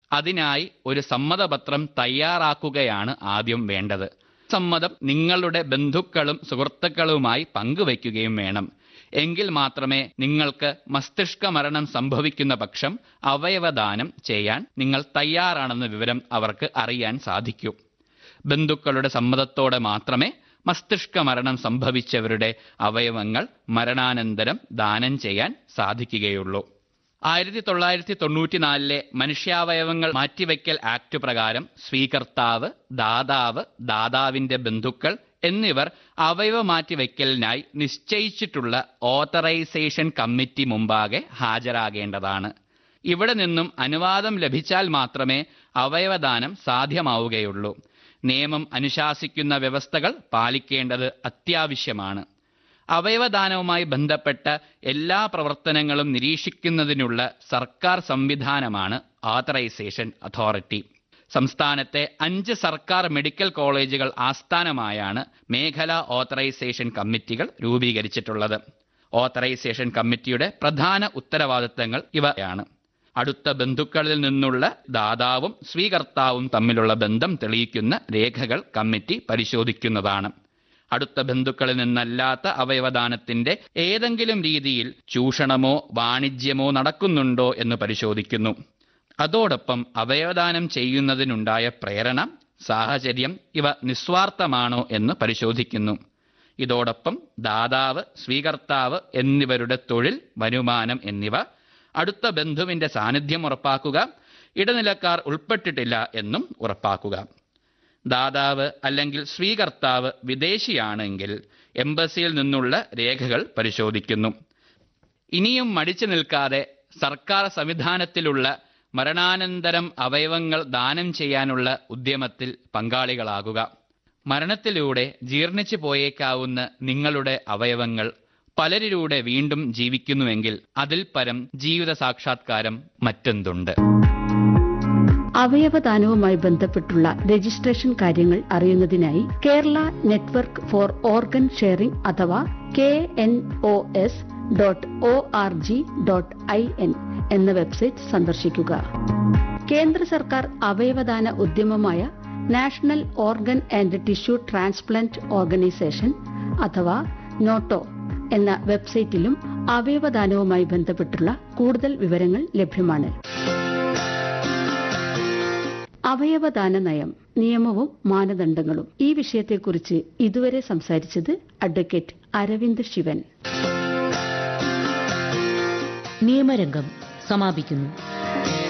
അതിനായി ഒരു സമ്മതപത്രം തയ്യാറാക്കുകയാണ് ആദ്യം വേണ്ടത് സമ്മതം നിങ്ങളുടെ ബന്ധുക്കളും സുഹൃത്തുക്കളുമായി പങ്കുവയ്ക്കുകയും വേണം എങ്കിൽ മാത്രമേ നിങ്ങൾക്ക് മസ്തിഷ്ക മരണം സംഭവിക്കുന്ന പക്ഷം അവയവദാനം ചെയ്യാൻ നിങ്ങൾ തയ്യാറാണെന്ന വിവരം അവർക്ക് അറിയാൻ സാധിക്കൂ ബന്ധുക്കളുടെ സമ്മതത്തോടെ മാത്രമേ മസ്തിഷ്ക മരണം സംഭവിച്ചവരുടെ അവയവങ്ങൾ മരണാനന്തരം ദാനം ചെയ്യാൻ സാധിക്കുകയുള്ളൂ ആയിരത്തി തൊള്ളായിരത്തി തൊണ്ണൂറ്റിനാലിലെ മനുഷ്യാവയവങ്ങൾ മാറ്റിവെക്കൽ ആക്ട് പ്രകാരം സ്വീകർത്താവ് ദാതാവ് ദാതാവിന്റെ ബന്ധുക്കൾ എന്നിവർ അവയവ മാറ്റിവെക്കലിനായി നിശ്ചയിച്ചിട്ടുള്ള ഓത്തറൈസേഷൻ കമ്മിറ്റി മുമ്പാകെ ഹാജരാകേണ്ടതാണ് ഇവിടെ നിന്നും അനുവാദം ലഭിച്ചാൽ മാത്രമേ അവയവദാനം സാധ്യമാവുകയുള്ളൂ നിയമം അനുശാസിക്കുന്ന വ്യവസ്ഥകൾ പാലിക്കേണ്ടത് അത്യാവശ്യമാണ് അവയവദാനവുമായി ബന്ധപ്പെട്ട എല്ലാ പ്രവർത്തനങ്ങളും നിരീക്ഷിക്കുന്നതിനുള്ള സർക്കാർ സംവിധാനമാണ് ഓത്തറൈസേഷൻ അതോറിറ്റി സംസ്ഥാനത്തെ അഞ്ച് സർക്കാർ മെഡിക്കൽ കോളേജുകൾ ആസ്ഥാനമായാണ് മേഖലാ ഓത്തറൈസേഷൻ കമ്മിറ്റികൾ രൂപീകരിച്ചിട്ടുള്ളത് ഓത്തറൈസേഷൻ കമ്മിറ്റിയുടെ പ്രധാന ഉത്തരവാദിത്തങ്ങൾ ഇവയാണ് അടുത്ത ബന്ധുക്കളിൽ നിന്നുള്ള ദാതാവും സ്വീകർത്താവും തമ്മിലുള്ള ബന്ധം തെളിയിക്കുന്ന രേഖകൾ കമ്മിറ്റി പരിശോധിക്കുന്നതാണ് അടുത്ത ബന്ധുക്കളിൽ നിന്നല്ലാത്ത അവയവദാനത്തിന്റെ ഏതെങ്കിലും രീതിയിൽ ചൂഷണമോ വാണിജ്യമോ നടക്കുന്നുണ്ടോ എന്ന് പരിശോധിക്കുന്നു അതോടൊപ്പം അവയവദാനം ചെയ്യുന്നതിനുണ്ടായ പ്രേരണ സാഹചര്യം ഇവ നിസ്വാർത്ഥമാണോ എന്ന് പരിശോധിക്കുന്നു ഇതോടൊപ്പം ദാതാവ് സ്വീകർത്താവ് എന്നിവരുടെ തൊഴിൽ വരുമാനം എന്നിവ അടുത്ത ബന്ധുവിന്റെ സാന്നിധ്യം ഉറപ്പാക്കുക ഇടനിലക്കാർ ഉൾപ്പെട്ടിട്ടില്ല എന്നും ഉറപ്പാക്കുക ദാതാവ് അല്ലെങ്കിൽ സ്വീകർത്താവ് വിദേശിയാണെങ്കിൽ എംബസിയിൽ നിന്നുള്ള രേഖകൾ പരിശോധിക്കുന്നു ഇനിയും മടിച്ചു നിൽക്കാതെ സർക്കാർ സംവിധാനത്തിലുള്ള മരണാനന്തരം അവയവങ്ങൾ ദാനം ചെയ്യാനുള്ള ഉദ്യമത്തിൽ പങ്കാളികളാകുക മരണത്തിലൂടെ ജീർണിച്ചു പോയേക്കാവുന്ന നിങ്ങളുടെ അവയവങ്ങൾ പലരിലൂടെ വീണ്ടും ജീവിക്കുന്നുവെങ്കിൽ അതിൽ പരം ജീവിത സാക്ഷാത്കാരം മറ്റെന്തുണ്ട് അവയവദാനവുമായി ബന്ധപ്പെട്ടുള്ള രജിസ്ട്രേഷൻ കാര്യങ്ങൾ അറിയുന്നതിനായി Kerala network for organ sharing അഥവാ K N O S dot O R G dot I N എന്ന വെബ്സൈറ്റ് സന്ദർശിക്കുക കേന്ദ്ര സർക്കാർ അവയവദാന ഉദ്യമമായ national organ and tissue transplant organisation അഥവാ നോട്ടോ എന്ന വെബ്സൈറ്റിലും അവയവദാനവുമായി ബന്ധപ്പെട്ടുള്ള കൂടുതൽ വിവരങ്ങൾ ലഭ്യമാണ് അവയവദാന നയം നിയമവും മാനദണ്ഡങ്ങളും ഈ വിഷയത്തെക്കുറിച്ച് ഇതുവരെ സംസാരിച്ചത് അഡ്വക്കേറ്റ് അരവിന്ദ് ശിവൻ നിയമരംഗം സമാപിക്കുന്നു